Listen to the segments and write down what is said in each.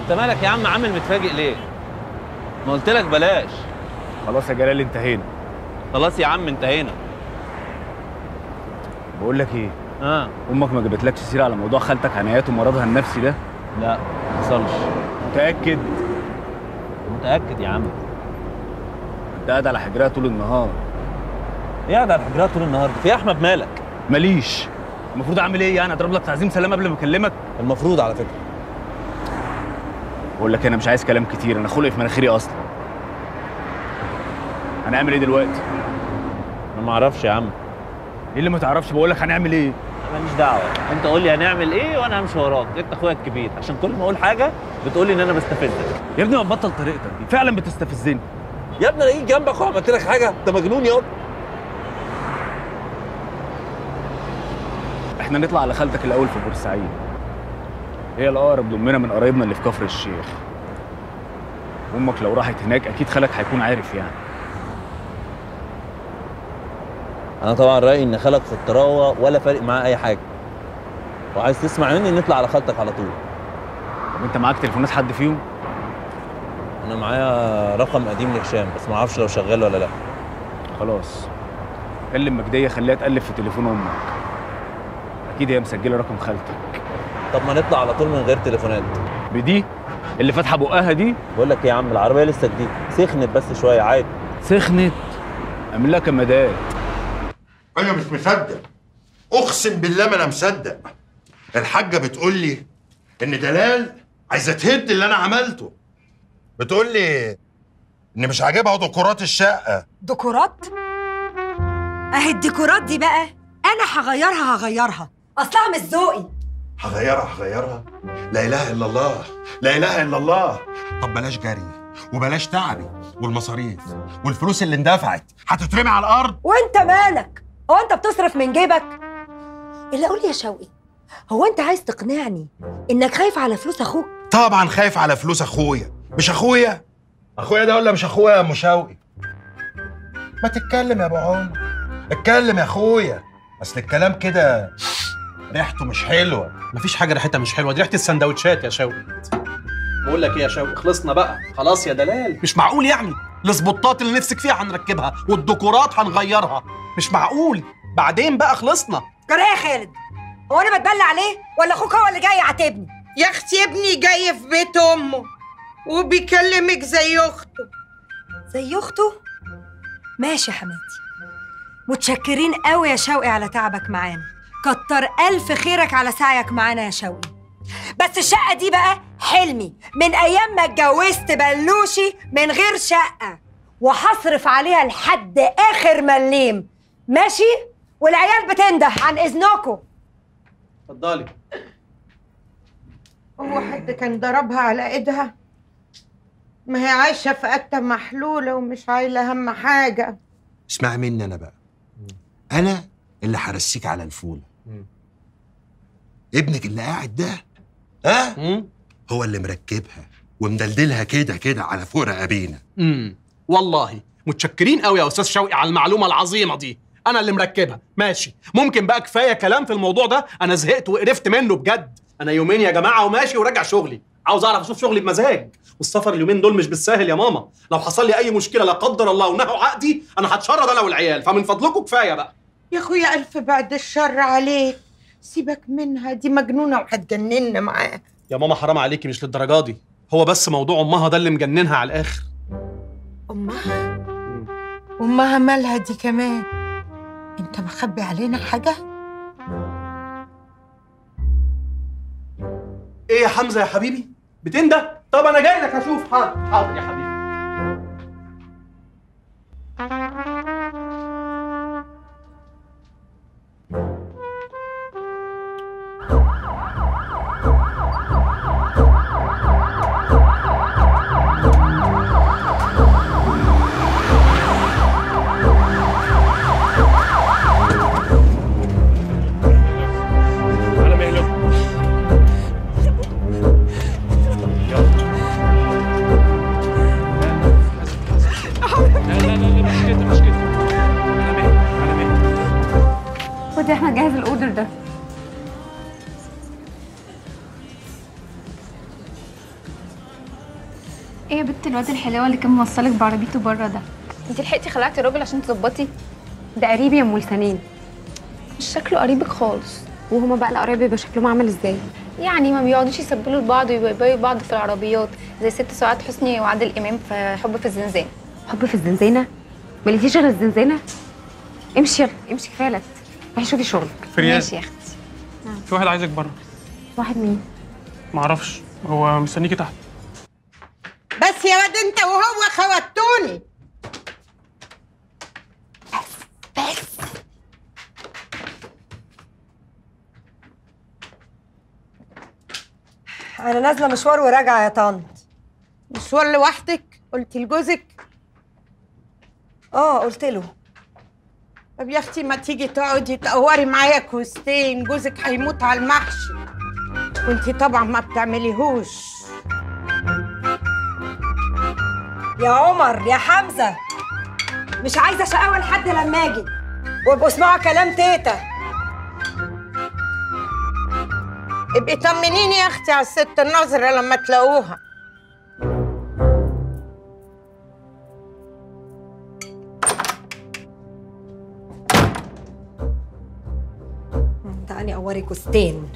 انت مالك يا عم عامل متفاجئ ليه ما قلت لك بلاش خلاص يا جلال انتهينا خلاص يا عم انتهينا بقول لك ايه اه امك ما جابتلكش سيره على موضوع خالتك عنايات ومرضها النفسي ده لا ما حصلش متاكد متاكد يا عم انت قاعد على حجرها طول النهار ايه قاعد على الحجرات طول النهار في يا احمد مالك ماليش المفروض اعمل ايه يعني اضرب لك تعظيم سلام قبل ما اكلمك المفروض على فكره بقول لك انا مش عايز كلام كتير انا خلقي في مناخيري اصلا هنعمل ايه دلوقتي انا ما اعرفش يا عم ايه اللي ما تعرفش بقول لك هنعمل ايه انا ماليش دعوه انت قول لي هنعمل ايه وانا همشي وراك انت اخويا الكبير عشان كل ما اقول حاجه بتقول لي ان انا بستفزك يا ابني ما تبطل طريقتك دي فعلا بتستفزني يا ابني انا اجي جنبك وعملت لك حاجه انت مجنون يا احنا نطلع على خالتك الاول في بورسعيد هي الاقرب لامنا من قرايبنا اللي في كفر الشيخ امك لو راحت هناك اكيد خالك هيكون عارف يعني انا طبعا رايي ان خالك في الطراوه ولا فارق معاه اي حاجه وعايز تسمع مني نطلع على خالتك على طول طب انت معاك تليفونات حد فيهم انا معايا رقم قديم لهشام بس ما اعرفش لو شغال ولا لا خلاص كلم مجديه خليها تقلب في تليفون امك اكيد هي مسجله رقم خالتك طب ما نطلع على طول من غير تليفونات بدي اللي فاتحه بقها دي بقول لك ايه يا عم العربيه لسه جديده سخنت بس شويه عادي سخنت اعمل لها كمادات انا مش مصدق اقسم بالله ما انا مصدق الحاجه بتقول لي ان دلال عايزه تهد اللي انا عملته بتقول لي ان مش عاجبها ديكورات الشقه ديكورات اهي الديكورات دي بقى انا هغيرها هغيرها اصلها مش ذوقي هغيرها هغيرها لا اله الا الله لا اله الا الله طب بلاش جري وبلاش تعبي والمصاريف والفلوس اللي اندفعت هتترمي على الارض وانت مالك هو انت بتصرف من جيبك اللي اقول يا شوقي هو انت عايز تقنعني انك خايف على فلوس اخوك طبعا خايف على فلوس اخويا مش اخويا اخويا ده ولا مش اخويا يا ام شوقي ما تتكلم يا ابو عمر اتكلم يا اخويا اصل الكلام كده ريحته مش حلوه مفيش حاجه ريحتها مش حلوه دي ريحه السندوتشات يا شوقي بقول لك ايه يا شوقي خلصنا بقى خلاص يا دلال مش معقول يعني السبوتات اللي نفسك فيها هنركبها والديكورات هنغيرها مش معقول بعدين بقى خلصنا جرى يا خالد هو انا بتبلى عليه ولا اخوك هو اللي جاي يعاتبني يا اختي ابني جاي في بيت امه وبيكلمك زي اخته زي اخته ماشي يا حماتي متشكرين قوي يا شوقي على تعبك معانا كتر الف خيرك على سعيك معانا يا شوقي بس الشقه دي بقى حلمي من ايام ما اتجوزت بلوشي من غير شقه وهصرف عليها لحد اخر مليم ماشي والعيال بتنده عن اذنكم اتفضلي هو حد كان ضربها على ايدها ما هي عايشه في قته محلوله ومش عايله هم حاجه اسمع مني انا بقى انا اللي هرسيك على الفوله ابنك اللي قاعد ده ها هو اللي مركبها ومدلدلها كده كده على فوق رقابينا امم والله متشكرين قوي يا استاذ شوقي على المعلومه العظيمه دي انا اللي مركبها ماشي ممكن بقى كفايه كلام في الموضوع ده انا زهقت وقرفت منه بجد انا يومين يا جماعه وماشي وراجع شغلي عاوز اعرف اشوف شغلي بمزاج والسفر اليومين دول مش بالساهل يا ماما لو حصل لي اي مشكله لا قدر الله ونهوا عقدي انا هتشرد انا والعيال فمن فضلكم كفايه بقى يا اخويا الف بعد الشر عليك سيبك منها دي مجنونه وهتجننا معاها يا ماما حرام عليكي مش للدرجه دي هو بس موضوع امها ده اللي مجننها على الاخر امها امها مالها دي كمان انت مخبي علينا حاجه ايه يا حمزه يا حبيبي بتنده طب انا جاي لك اشوف حاضر حاضر يا حبيبي على مهلك ايه يا بنت الواد الحلاوه اللي كان موصلك بعربيته بره ده انت لحقتي خلعتي الراجل عشان تظبطي ده قريبي يا ام لسانين مش شكله قريبك خالص وهما بقى القرايب بيبقى شكلهم عامل ازاي يعني ما بيقعدوش يسبلوا لبعض ويبيبوا بعض في العربيات زي ست سعاد حسني وعادل امام في حب في الزنزان حب في الزنزانه ما لقيتيش غير الزنزانه امشي يلا امشي كفايه لت روحي شوفي شغلك فريال ماشي يا اختي في واحد عايزك بره واحد مين معرفش هو مستنيكي تحت بس يا واد انت وهو خوتوني انا نازله مشوار وراجعه يا طنط مشوار لوحدك قلتي لجوزك اه قلت له طب يا اختي ما تيجي تقعدي تقوري معايا كوستين جوزك هيموت على المحشي وانتي طبعا ما بتعمليهوش يا عمر يا حمزه مش عايزه شقاوه لحد لما اجي وابقوا اسمعوا كلام تيتا ابقي طمنيني يا اختي على الست النظرة لما تلاقوها تعالي اوري كوستين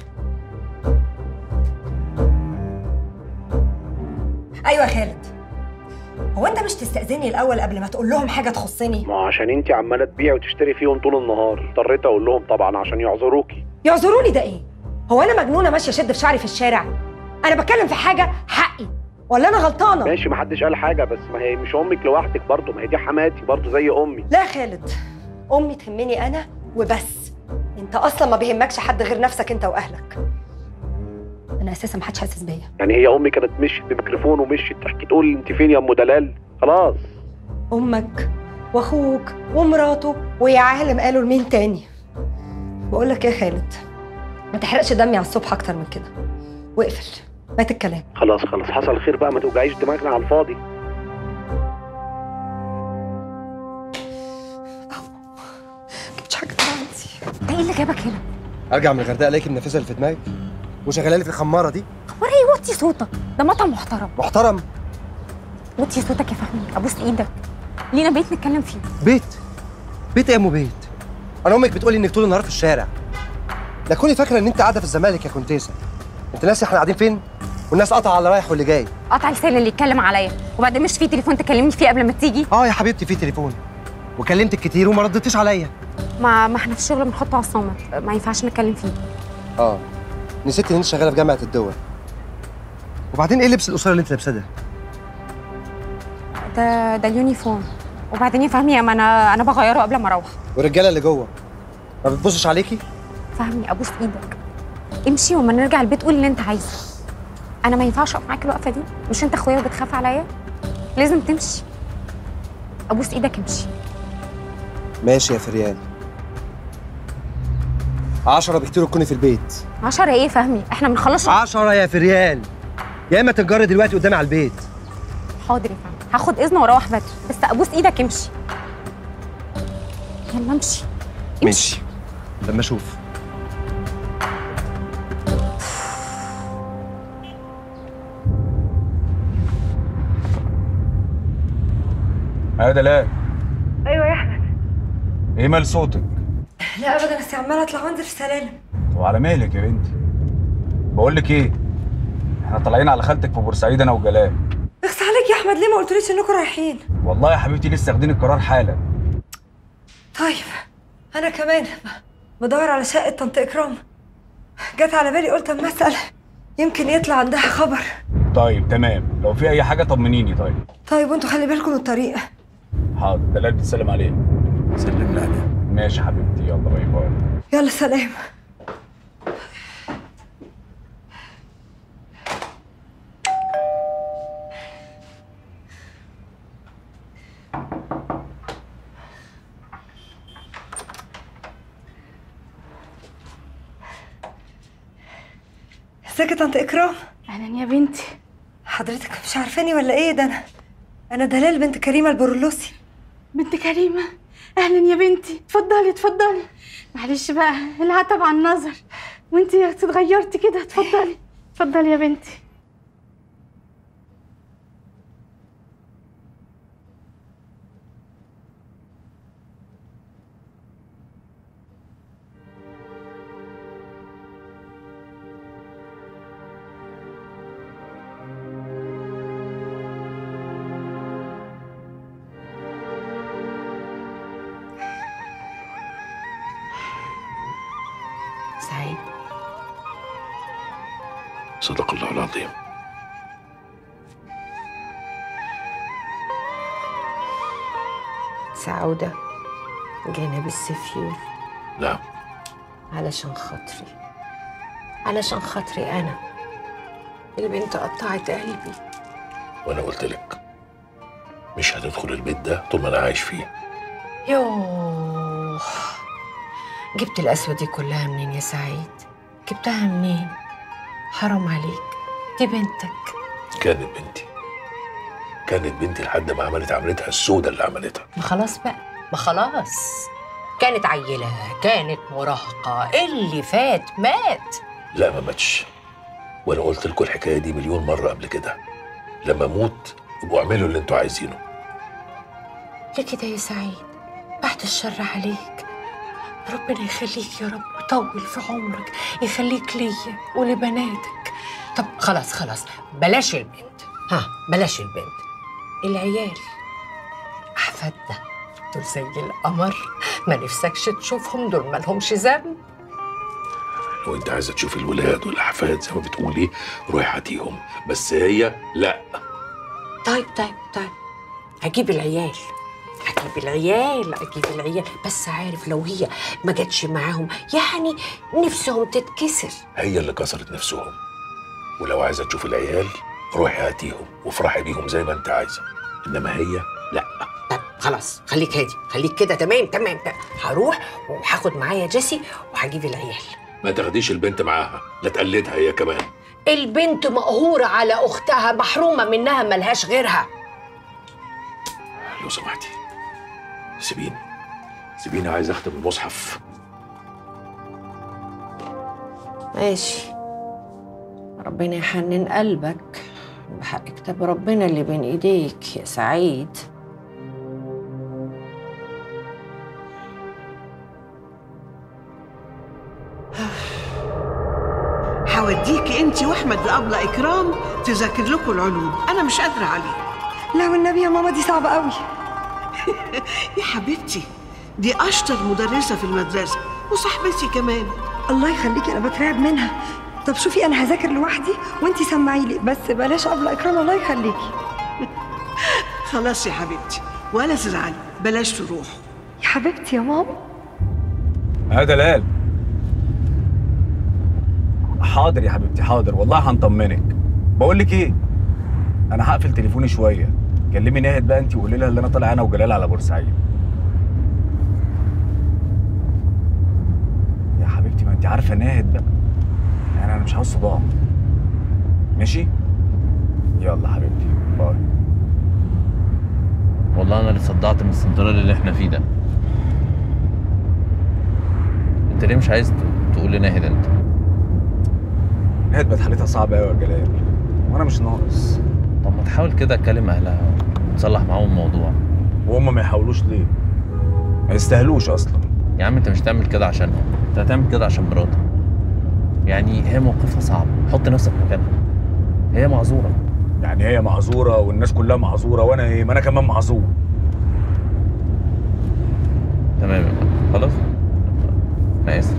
ايوه يا خالد هو انت مش تستأذني الاول قبل ما تقول لهم حاجه تخصني ما عشان انت عماله تبيعي وتشتري فيهم طول النهار اضطريت اقول لهم طبعا عشان يعذروكي يعذروني ده ايه هو انا مجنونه ماشيه اشد في شعري في الشارع انا بتكلم في حاجه حقي ولا انا غلطانه ماشي محدش قال حاجه بس ما هي مش امك لوحدك برضه ما هي دي حماتي برضه زي امي لا يا خالد امي تهمني انا وبس انت اصلا ما بيهمكش حد غير نفسك انت واهلك انا اساسا محدش حاسس بيا يعني هي امي كانت مشيت بميكروفون ومشيت تحكي تقول انت فين يا ام دلال خلاص امك واخوك ومراته ويا عالم قالوا لمين تاني بقول لك يا خالد ما تحرقش دمي على الصبح اكتر من كده واقفل مات الكلام خلاص خلاص حصل خير بقى ما توجعيش دماغنا على الفاضي مش حاجه عندي ده ايه اللي جابك هنا ارجع من الغردقه الاقيك منفذه اللي في دماغك وشغاله لي في الخماره دي ورا ايه وطي صوتك ده مطعم محترم محترم وطي صوتك يا فهمي ابوس ايدك لينا بيت نتكلم فيه بيت بيت ايه يا ام بيت انا امك بتقولي انك طول النهار في الشارع لا كوني فاكره ان انت قاعده في الزمالك يا كونتيسه انت ناسي احنا قاعدين فين والناس قطع على رايح واللي جاي قطع لسان اللي يتكلم عليا وبعدين مش في تليفون تكلمني فيه قبل ما تيجي اه يا حبيبتي في تليفون وكلمتك كتير وما ردتيش عليا ما ما احنا في الشغل بنحطه على الصامت ما ينفعش نتكلم فيه اه نسيت ان انت شغاله في جامعه الدول وبعدين ايه لبس القصير اللي انت لابساه ده ده ده اليونيفورم وبعدين يا فهمي ما انا انا بغيره قبل ما اروح والرجاله اللي جوه ما بتبصش عليكي فهمي ابوس ايدك امشي وما نرجع البيت قول اللي انت عايزه انا ما ينفعش اقف معاك الوقفه دي مش انت اخويا وبتخاف عليا لازم تمشي ابوس ايدك امشي ماشي يا فريال عشرة بكتير تكوني في البيت عشرة ايه فهمي احنا بنخلص عشرة يا فريال يا اما تتجري دلوقتي قدامي على البيت حاضر يا فهمي هاخد اذن واروح بدري بس ابوس ايدك امشي يلا امشي ماشي لما اشوف يا دلال ايوه يا احمد ايه مال صوتك لا ابدا بس عماله اطلع وانزل في السلالم وعلى مالك يا بنتي بقول لك ايه احنا طالعين على خالتك في بورسعيد انا وجلال اخس عليك يا احمد ليه ما قلتليش انكم رايحين والله يا حبيبتي لسه واخدين القرار حالا طيب انا كمان بدور على شقه طنط اكرام جت على بالي قلت اما اسال يمكن يطلع عندها خبر طيب تمام لو في اي حاجه طمنيني طيب طيب وانتوا خلي بالكم من الطريق حاضر دلال بتسلم عليه سلم لي عليها ماشي يا حبيبتي يلا باي باي يلا سلام ازيك يا طنط اكرام اهلا يا بنتي حضرتك مش عارفاني ولا ايه ده انا انا دلال بنت كريمه البرولوسي بنت كريمه اهلا يا بنتي اتفضلي اتفضلي معلش بقى العتب عن النظر وانتي يا اختي اتغيرتي كده اتفضلي اتفضلي يا بنتي صدق الله العظيم سعودة جينا بالسفير نعم علشان خاطري علشان خاطري أنا البنت قطعت قلبي وانا قلت لك مش هتدخل البيت ده طول ما انا عايش فيه يوه جبت القسوة دي كلها منين يا سعيد؟ جبتها منين؟ حرام عليك دي بنتك كانت بنتي كانت بنتي لحد ما عملت عملتها السودة اللي عملتها ما خلاص بقى ما خلاص كانت عيلة كانت مراهقة اللي فات مات لا ما ماتش وانا قلت لكم الحكايه دي مليون مره قبل كده لما اموت ابقوا اعملوا اللي انتوا عايزينه ليه كده يا سعيد بعد الشر عليك ربنا يخليك يا رب ويطول في عمرك يخليك ليا ولبناتك طب خلاص خلاص بلاش البنت ها بلاش البنت العيال أحفادنا دول زي القمر ما نفسكش تشوفهم دول مالهمش ذنب لو انت عايزه تشوفي الولاد والاحفاد زي ما بتقولي روحي هاتيهم بس هي لا طيب طيب طيب هجيب العيال هجيب العيال هجيب العيال بس عارف لو هي ما جاتش معاهم يعني نفسهم تتكسر هي اللي كسرت نفسهم ولو عايزه تشوفي العيال روحي هاتيهم وافرحي بيهم زي ما انت عايزه انما هي لا طب خلاص خليك هادي خليك كده تمام تمام تمام. هروح وهاخد معايا جيسي وهجيب العيال ما تاخديش البنت معاها لا تقلدها هي كمان البنت مقهورة على أختها محرومة منها ملهاش غيرها لو سمحتي سيبيني سيبيني عايز اختم المصحف ماشي ربنا يحنن قلبك بحق كتاب ربنا اللي بين ايديك يا سعيد هوديكي انت واحمد لابله اكرام تذاكر لكم العلوم انا مش قادره عليه لا والنبي يا ماما دي صعبة قوي يا حبيبتي دي اشطر مدرسه في المدرسه وصاحبتي كمان الله يخليكي انا بترعب منها طب شوفي انا هذاكر لوحدي وانتي سمعي لي بس بلاش قبل اكرام الله يخليكي خلاص يا حبيبتي ولا تزعلي بلاش تروح يا حبيبتي يا ماما يا دلال حاضر يا حبيبتي حاضر والله هنطمنك بقول لك ايه انا هقفل تليفوني شويه كلمي ناهد بقى انت وقولي لها ان انا طالع انا وجلال على بورسعيد يا حبيبتي ما انت عارفه ناهد بقى يعني انا مش عاوز صداع ماشي يلا حبيبتي باي والله انا اللي صدعت من السنترال اللي احنا فيه ده انت ليه مش عايز ت- تقول لنا هدا انت ناهد بقت حالتها صعبه قوي يا جلال وانا مش ناقص طب ما تحاول كده تكلم اهلها وتصلح معاهم الموضوع وهم ما يحاولوش ليه ما يستاهلوش اصلا يا عم انت مش هتعمل كده عشانهم انت هتعمل كده عشان مراتك يعني هي موقفها صعب حط نفسك مكانها هي معذوره يعني هي معذوره والناس كلها معذوره وانا ايه ما انا كمان معذور تمام يا فندم. خلاص انا اسف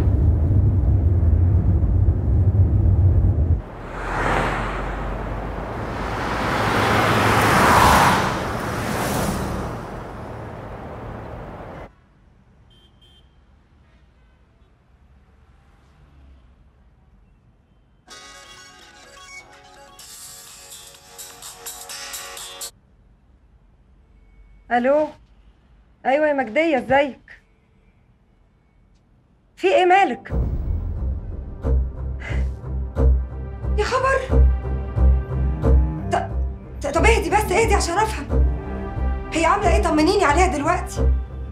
الو ايوه يا مجديه ازيك في ايه مالك يا خبر ط- ط- طب اهدي بس اهدي عشان افهم هي عامله ايه طمنيني عليها دلوقتي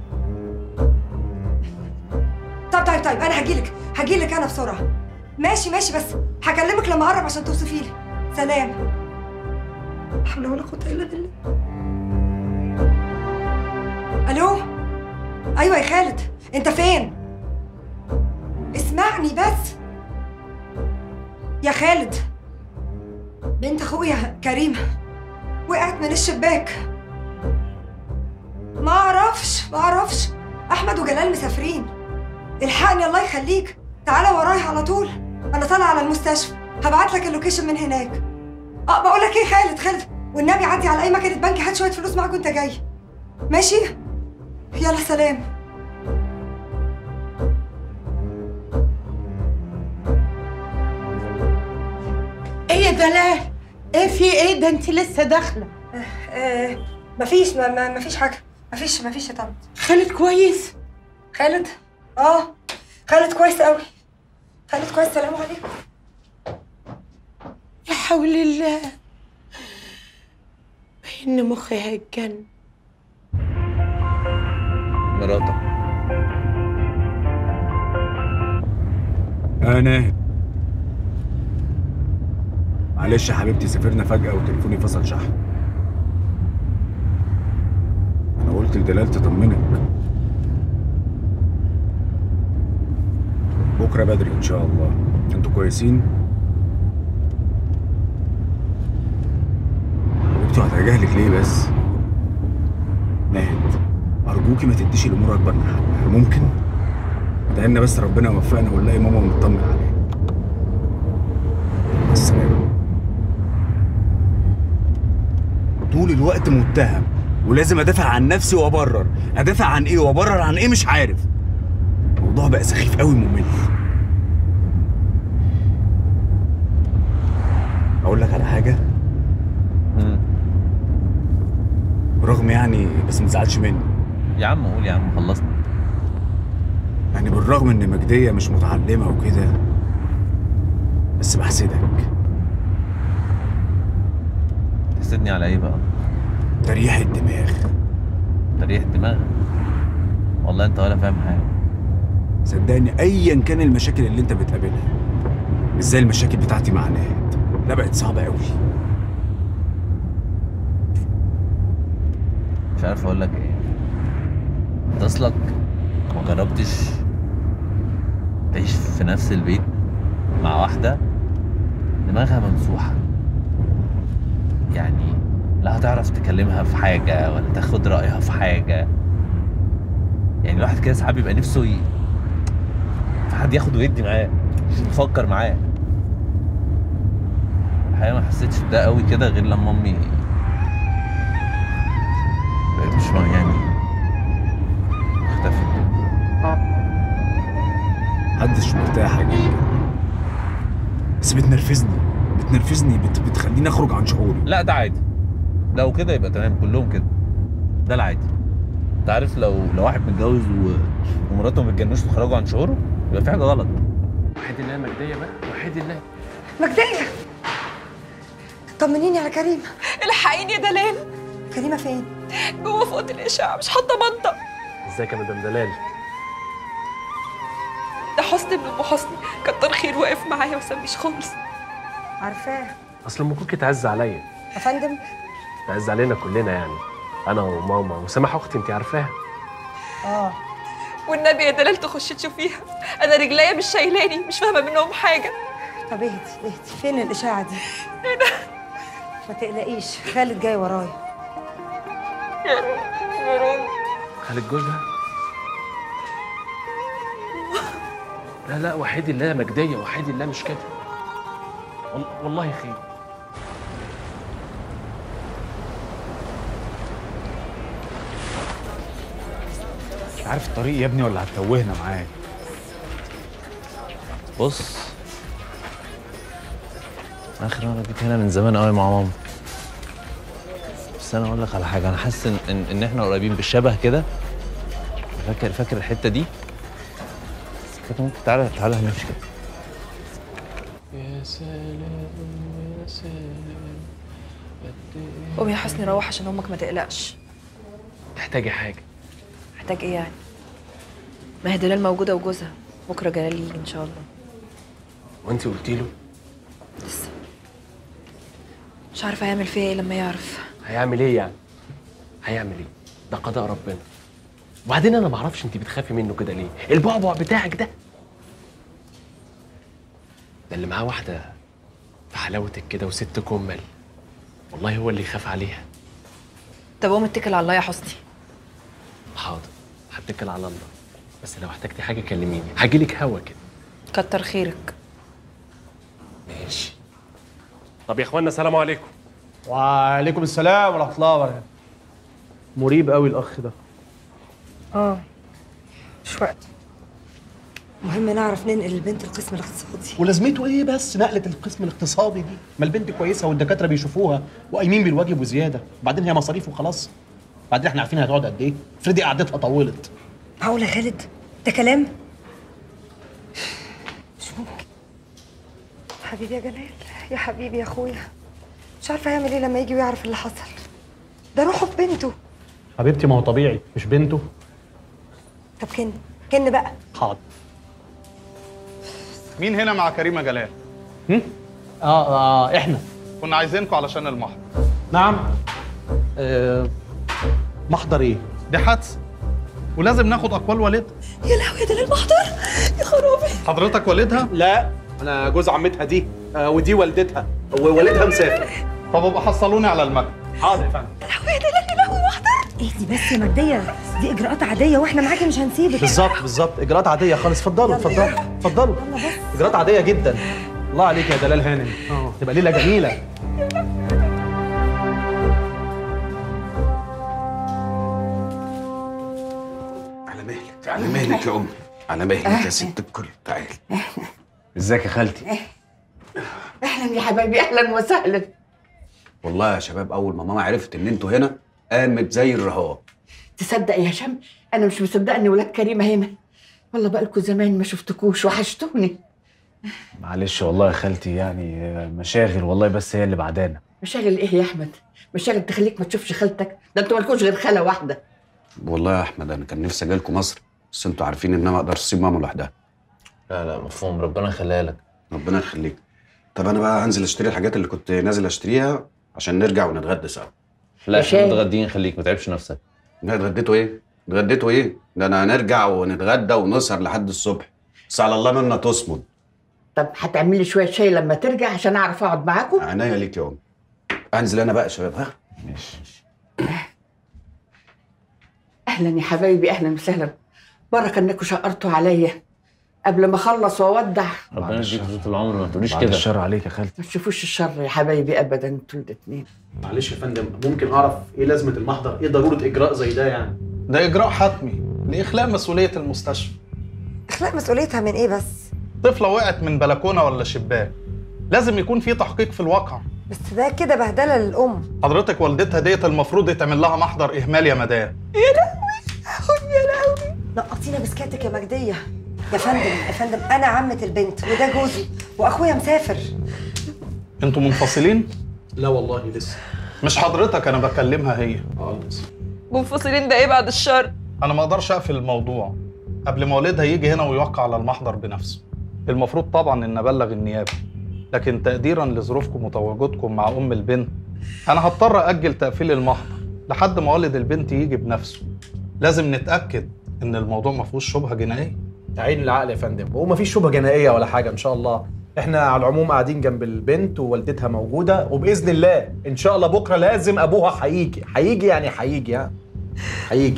طب طيب طيب انا هجيلك هجيلك انا بسرعه ماشي ماشي بس هكلمك لما اقرب عشان توصفي لي سلام لا حول ولا قوه الا بالله الو ايوه يا خالد انت فين اسمعني بس يا خالد بنت اخويا كريمه وقعت من الشباك ما اعرفش ما اعرفش احمد وجلال مسافرين الحقني الله يخليك تعالى ورايا على طول انا طالعه على المستشفى هبعت لك اللوكيشن من هناك اه بقول لك ايه خالد خالد والنبي عدي على اي مكنه بنك هات شويه فلوس معاك وانت جاي ماشي يلا سلام ايه يا دلال ايه في ايه ده انت لسه داخله آه مفيش ما ما مفيش حاجه مفيش مفيش يا طنط خالد كويس خالد اه خالد كويس قوي خالد كويس سلام عليكم لا حول الله بين مخي هيتجن مراتك انا معلش يا حبيبتي سافرنا فجأة وتليفوني فصل شحن انا قلت لدلال تطمنك بكرة بدري ان شاء الله انتوا كويسين حبيبتي هتجاهلك ليه بس ناهد ارجوكي ما تديش الامور اكبر من حجمها ممكن ادعي بس ربنا يوفقنا ونلاقي ماما ونطمن عليها مع السلامة طول الوقت متهم ولازم ادافع عن نفسي وابرر ادافع عن ايه وابرر عن ايه مش عارف الموضوع بقى سخيف قوي ممل اقول لك على حاجه رغم يعني بس ما تزعلش مني يا عم قول يا عم خلصنا يعني بالرغم ان مجديه مش متعلمه وكده بس بحسدك تحسدني على ايه بقى؟ تريح الدماغ تريح الدماغ والله انت ولا فاهم حاجه صدقني ايا كان المشاكل اللي انت بتقابلها مش زي المشاكل بتاعتي مع نهاد لا بقت صعبه قوي مش عارف اقول لك ايه انت اصلك ما جربتش تعيش في نفس البيت مع واحده دماغها ممسوحه يعني لا هتعرف تكلمها في حاجه ولا تاخد رايها في حاجه يعني الواحد كده ساعات بيبقى نفسه ي... في حد ياخد ويدي معاه يفكر معاه الحقيقه ما حسيتش بده قوي كده غير لما امي بقت مش مع- يعني اختفت محدش مرتاح يا جدا بس بتنرفزني بتنرفزني بت... بتخليني اخرج عن شعوري لا ده عادي لو كده يبقى تمام كلهم كده ده العادي انت عارف لو لو واحد متجوز و... ومراته ما بتجنوش تخرجوا عن شعوره يبقى في حاجه غلط وحيد الله مجديه بقى وحيد الله مجدية طمنيني على كريمة الحقيني يا دلال كريمة فين؟ جوه في اوضه الاشعه مش حاطه منطق ازيك يا مدام دلال ده حسني ابن ام حسني كتر خير واقف معايا ما سابنيش خالص عارفاه اصل ام كوكي تعز عليا يا فندم تعز علينا كلنا يعني انا وماما وسامح اختي انت عارفاها اه والنبي يا دلال تخش تشوفيها انا رجليا مش شايلاني مش فاهمه منهم حاجه طب اهدي اهدي فين الإشاعة دي؟ ما تقلقيش خالد جاي ورايا يا رب يا رب خالد جوزها لا لا وحيد الله يا مجديه وحيد الله مش كده وال- والله خير مش عارف الطريق يا ابني ولا هتتوهنا معاك بص اخر مره جيت هنا من زمان قوي مع ماما بس انا اقول لك على حاجه انا حاسس ان ان, إن احنا قريبين بالشبه كده فاكر فاكر الحته دي فاكر ممكن تعالى تعالى نمشي كده يا سلام يا سلام قوم يا حسني روح عشان امك ما تقلقش تحتاجي حاجه محتاج ايه يعني ما هي دلال موجوده وجوزها بكره جلال يجي ان شاء الله وانت قلتي له لسه مش عارفه هيعمل فيا ايه لما يعرف هيعمل ايه يعني هيعمل ايه ده قضاء ربنا وبعدين انا ما اعرفش انت بتخافي منه كده ليه البعبع بتاعك ده ده اللي معاه واحده في حلاوتك كده وست كمل والله هو اللي يخاف عليها طب قوم اتكل على الله يا حسني حاضر هتكل على الله بس لو احتجتي حاجه كلميني هجيلك هوا كده كتر خيرك ماشي طب يا اخوانا السلام عليكم وعليكم السلام ورحمه الله وبركاته مريب قوي الاخ ده اه مش وقت مهم نعرف ننقل البنت القسم الاقتصادي ولازمته ايه بس نقله القسم الاقتصادي دي ما البنت كويسه والدكاتره بيشوفوها وقايمين بالواجب وزياده بعدين هي مصاريف وخلاص بعدين احنا عارفين هتقعد قد ايه افرضي قعدتها طولت معقول يا خالد ده كلام مش ممكن حبيبي يا جلال يا حبيبي يا اخويا مش عارفه هيعمل ايه لما يجي ويعرف اللي حصل ده روحه في بنته حبيبتي ما هو طبيعي مش بنته طب كن كن بقى حاضر مين هنا مع كريمه جلال؟ اه اه احنا كنا عايزينكم علشان المحضر نعم آه محضر ايه؟ دي حادثه ولازم ناخد اقوال والدها يا لهوي يا دلال المحضر يا خرابي حضرتك والدها؟ لا انا جوز عمتها دي آه ودي والدتها ووالدها مسافر طب ابقى حصلوني على المكتب حاضر يا فندم يا لهوي يا دلال يا لهوي محضر اهدي بس يا مجديه دي اجراءات عاديه واحنا معاكي مش هنسيبك بالظبط بالظبط اجراءات عاديه خالص اتفضلوا اتفضلوا اتفضلوا اجراءات عاديه جدا الله عليك يا دلال هانم اه تبقى ليله جميله على مهلك على مهلك يا امي على مهلك يا ست الكل تعالي ازيك يا خالتي اهلا يا حبايبي اهلا وسهلا والله يا شباب اول ما ماما عرفت ان انتوا هنا قامت زي الرهاب تصدق يا هشام انا مش مصدقه ان ولاد كريمه هنا والله بقالكوا زمان ما شفتكوش وحشتوني معلش والله يا خالتي يعني مشاغل والله بس هي اللي بعدانا مشاغل ايه يا احمد مشاغل تخليك ما تشوفش خالتك ده انتوا مالكوش غير خاله واحده والله يا احمد انا كان نفسي اجي لكم مصر بس انتوا عارفين ان انا ما اقدرش اسيب ماما لوحدها لا لا مفهوم ربنا يخليها لك ربنا يخليك طب انا بقى هنزل اشتري الحاجات اللي كنت نازل اشتريها عشان نرجع ونتغدى سوا لا احنا هشام. متغدين خليك ما تعبش نفسك لا اتغديتوا ايه؟ اتغديتوا ايه؟ ده انا هنرجع ونتغدى ونسهر لحد الصبح بس على الله منا تصمد طب هتعمل لي شويه شاي لما ترجع عشان اعرف اقعد معاكم عينيا ليك يا امي انزل انا بقى يا شباب ها؟ ماشي اهلا يا حبايبي اهلا وسهلا بركه انكم شقرتوا عليا قبل ما اخلص واودع ربنا يديك طول العمر ما تقوليش بعد كده الشر عليك يا خالتي ما تشوفوش الشر يا حبايبي ابدا انتوا الاتنين معلش يا فندم ممكن اعرف ايه لازمه المحضر ايه ضروره اجراء زي ده يعني ده اجراء حتمي لاخلاء مسؤوليه المستشفى اخلاق مسؤوليتها من ايه بس طفله وقعت من بلكونه ولا شباك لازم يكون في تحقيق في الواقع بس ده كده بهدله للام حضرتك والدتها ديت المفروض يتعمل لها محضر اهمال يا مدام يا لهوي يا لهوي نقطينا بسكاتك يا مجديه يا فندم يا فندم انا عمه البنت وده جوزي واخويا مسافر انتوا منفصلين لا والله لسه مش حضرتك انا بكلمها هي اه لسه منفصلين ده ايه بعد الشر انا ما اقدرش اقفل الموضوع قبل ما والدها يجي هنا ويوقع على المحضر بنفسه المفروض طبعا ان ابلغ النيابه لكن تقديرا لظروفكم وتواجدكم مع ام البنت انا هضطر اجل تقفيل المحضر لحد ما والد البنت يجي بنفسه لازم نتاكد ان الموضوع ما فيهوش شبهه جنائيه عين العقل يا فندم وما فيش شبهه جنائيه ولا حاجه ان شاء الله احنا على العموم قاعدين جنب البنت ووالدتها موجوده وباذن الله ان شاء الله بكره لازم ابوها هيجي هيجي يعني هيجي يعني هيجي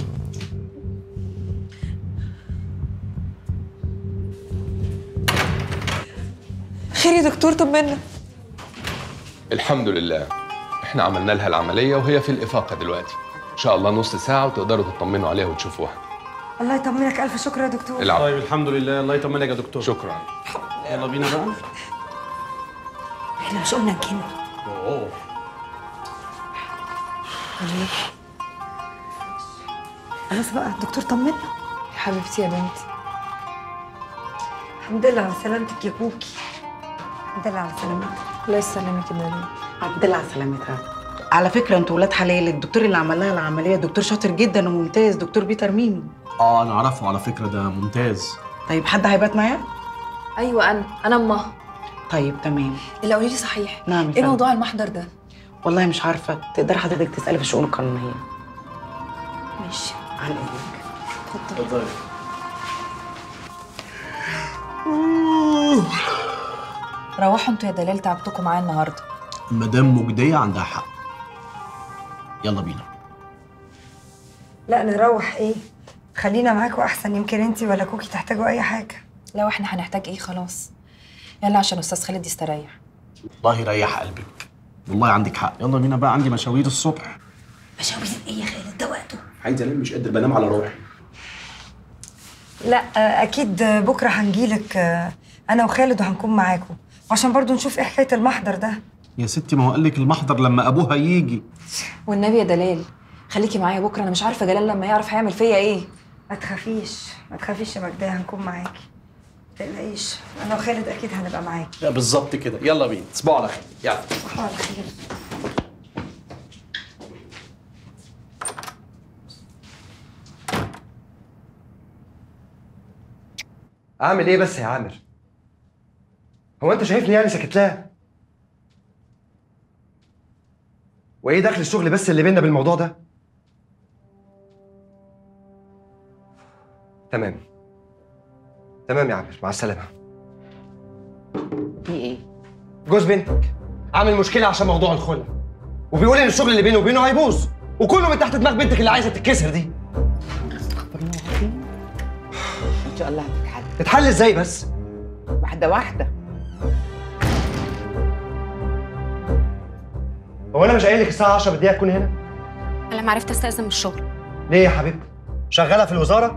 خير يا دكتور طمنا الحمد لله احنا عملنا لها العملية وهي في الإفاقة دلوقتي إن شاء الله نص ساعة وتقدروا تطمنوا عليها وتشوفوها الله يطمنك الف شكر يا دكتور العفو. طيب الحمد لله الله يطمنك يا دكتور شكرا يلا بينا بقى احنا مش قلنا نكن اوه خلاص بقى الدكتور طمنا يا حبيبتي يا بنتي الحمد لله على سلامتك يا كوكي الحمد لله على سلامتك الله يسلمك يا نادين عبد الله على سلامتها على فكره انتوا ولاد حلال الدكتور اللي عمل لها العمليه دكتور شاطر جدا وممتاز دكتور بيتر ميمي اه انا اعرفه على فكره ده ممتاز طيب حد هيبات معايا ايوه انا انا امها طيب تمام اللي قولي لي صحيح نعم يا ايه فندم. موضوع المحضر ده والله مش عارفه تقدر حضرتك تسالي في الشؤون القانونيه ماشي عن اذنك اتفضل روحوا انتوا يا دلال تعبتكم معايا النهارده مدام مجديه عندها حق يلا بينا لا نروح ايه خلينا معاكوا احسن يمكن انتي ولا كوكي تحتاجوا اي حاجه لو احنا هنحتاج ايه خلاص يلا عشان استاذ خالد يستريح الله يريح قلبك والله عندك حق يلا بينا بقى عندي مشاوير الصبح مشاوير ايه يا خالد ده وقته عايز انام مش قادر بنام على روحي لا آه، اكيد بكره هنجيلك آه، انا وخالد وهنكون معاكم عشان برضو نشوف ايه حكايه المحضر ده يا ستي ما هو قال لك المحضر لما ابوها يجي والنبي يا دلال خليكي معايا بكره انا مش عارفه جلال لما يعرف هيعمل فيا ايه ما تخافيش ما تخافيش يا مجديه هنكون معاكي ما تقلقيش انا وخالد اكيد هنبقى معاكي لا بالظبط كده يلا بينا تصبحوا على خير يلا على خير اعمل ايه بس يا عامر هو انت شايفني يعني ساكت لها وايه دخل الشغل بس اللي بينا بالموضوع ده تمام تمام يا عامر مع السلامه في ايه؟ جوز بنتك عامل مشكله عشان موضوع الخلع وبيقول ان الشغل اللي بينه وبينه هيبوظ وكله من تحت دماغ بنتك اللي عايزه تتكسر دي ان شاء الله هتتحل تتحل ازاي بس واحده واحده هو انا مش قايل لك الساعه 10 بالدقيقه تكون هنا انا لما عرفت استاذن من الشغل ليه يا حبيبتي شغاله في الوزاره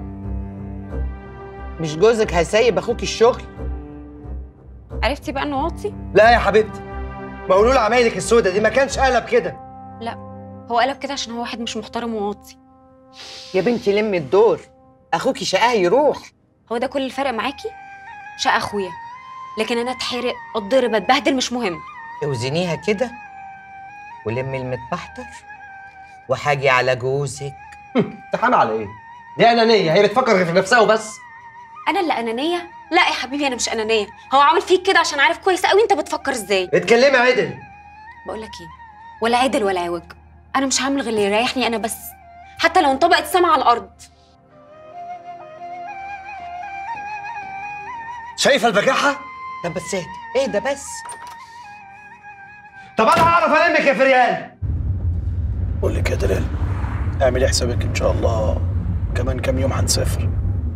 مش جوزك هيسيب اخوك الشغل عرفتي بقى انه واطي لا يا حبيبتي مقولوا له عمايلك السودة دي ما كانش قلب كده لا هو قلب كده عشان هو واحد مش محترم وواطي يا بنتي لمي الدور اخوكي شقاه يروح هو ده كل الفرق معاكي شقة اخويا لكن انا اتحرق اتضرب اتبهدل مش مهم اوزنيها كده ولمي المتبحتر وحاجي على جوزك امتحان على ايه دي انانيه هي بتفكر غير في نفسها وبس انا اللي انانيه لا يا حبيبي انا مش انانيه هو عامل فيك كده عشان عارف كويس قوي انت بتفكر ازاي اتكلمي عدل بقول لك ايه ولا عدل ولا عوج انا مش هعمل غير اللي يريحني انا بس حتى لو انطبقت السما على الارض شايفه البجاحه طب بس اهدى اهدى بس طب انا هعرف المك يا فريال بقول لك يا دلال اعملي حسابك ان شاء الله كمان كام يوم هنسافر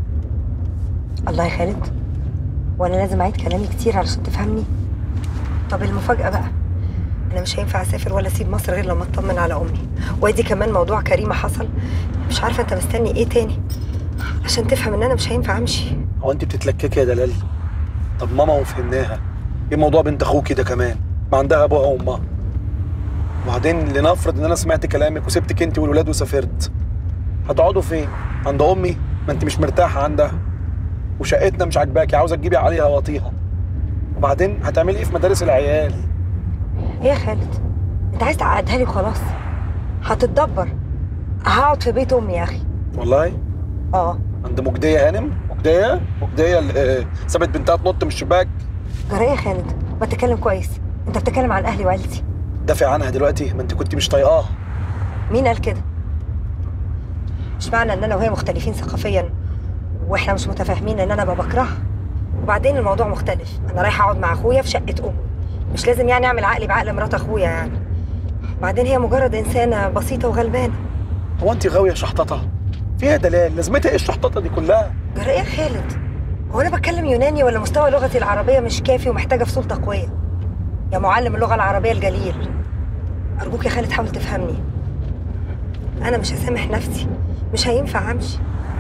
الله يا خالد وانا لازم اعيد كلامي كتير علشان تفهمني طب المفاجاه بقى انا مش هينفع اسافر ولا اسيب مصر غير لما اطمن على امي وادي كمان موضوع كريمه حصل مش عارفه انت مستني ايه تاني عشان تفهم ان انا مش هينفع امشي هو انت بتتلككي يا دلال طب ماما وفهمناها ايه موضوع بنت اخوكي ده كمان ما عندها ابوها وامها وبعدين لنفرض ان انا سمعت كلامك وسبتك انت والولاد وسافرت هتقعدوا فين عند امي ما انت مش مرتاحه عندها وشقتنا مش عاجباكي عاوزه تجيبي عليها واطيها وبعدين هتعملي ايه في مدارس العيال ايه يا خالد انت عايز تعقدها لي وخلاص هتتدبر هقعد في بيت امي يا اخي والله اه عند مجديه هانم مجديه مجديه اللي سابت بنتها تنط من الشباك جرى ايه يا خالد ما تتكلم كويس انت بتتكلم عن اهلي وعيلتي دافع عنها دلوقتي ما انت كنت مش طايقاها مين قال كده مش معنى ان انا وهي مختلفين ثقافيا واحنا مش متفاهمين ان انا بكرهها وبعدين الموضوع مختلف انا رايحه اقعد مع اخويا في شقه امي مش لازم يعني اعمل عقلي بعقل مرات اخويا يعني بعدين هي مجرد انسانه بسيطه وغلبانه هو انت غاويه شحططه فيها دلال لازمتها ايه الشحططه دي كلها جرى ايه يا خالد هو انا بتكلم يوناني ولا مستوى لغتي العربيه مش كافي ومحتاجه فصول تقويه يا معلم اللغه العربيه الجليل ارجوك يا خالد حاول تفهمني انا مش هسامح نفسي مش هينفع امشي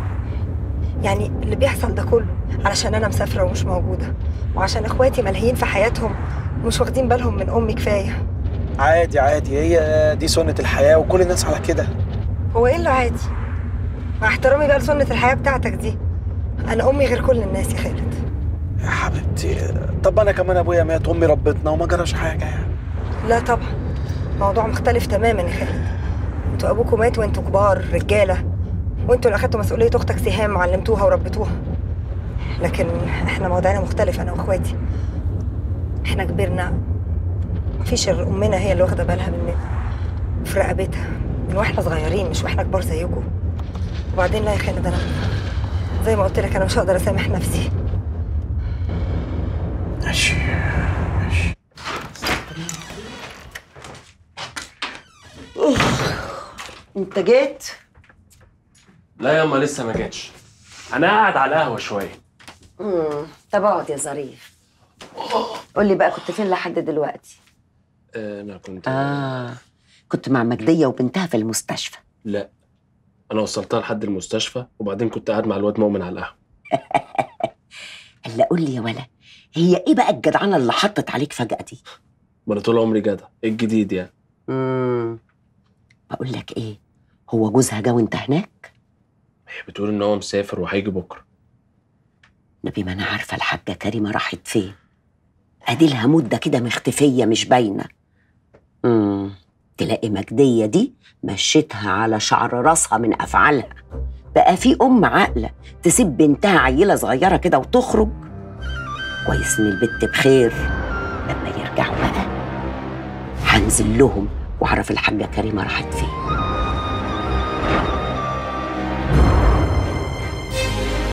يعني اللي بيحصل ده كله علشان انا مسافره ومش موجوده وعشان اخواتي ملهيين في حياتهم ومش واخدين بالهم من امي كفايه عادي عادي هي دي سنه الحياه وكل الناس على كده هو ايه اللي عادي مع احترامي بقى لسنه الحياه بتاعتك دي انا امي غير كل الناس يا خالد يا حبيبتي طب انا كمان ابويا مات وامي ربتنا وما جراش حاجه يعني لا طبعا موضوع مختلف تماما يا خالد انتوا ابوكوا مات وانتوا كبار رجاله وانتوا اللي اخدتوا مسؤوليه اختك سهام وعلمتوها وربيتوها لكن احنا موضوعنا مختلف انا واخواتي احنا كبرنا مفيش غير امنا هي اللي واخده بالها مننا في رقبتها من واحنا صغيرين مش واحنا كبار زيكم وبعدين لا يا خالد انا زي ما قلت لك انا مش هقدر اسامح نفسي ماشي انت جيت لا ياما لسه ما جاتش انا قاعد على القهوه شويه امم طب اقعد يا ظريف قول لي بقى كنت فين لحد دلوقتي انا كنت اه كنت مع مجديه وبنتها في المستشفى لا انا وصلتها لحد المستشفى وبعدين كنت قاعد مع الواد مؤمن على القهوه هلا قول لي يا ولا هي ايه بقى الجدعنه اللي حطت عليك فجاه دي ما انا طول عمري جدع ايه الجديد يعني امم بقول لك ايه هو جوزها جه وانت هناك هي بتقول ان هو مسافر وهيجي بكره نبي ما انا عارفه الحاجه كريمه راحت فين ادي لها مده كده مختفيه مش باينه امم تلاقي مجديه دي مشيتها على شعر راسها من افعالها بقى في ام عاقله تسيب بنتها عيله صغيره كده وتخرج كويس ان البت بخير لما يرجعوا بقى هنزل لهم واعرف الحاجه كريمه راحت فين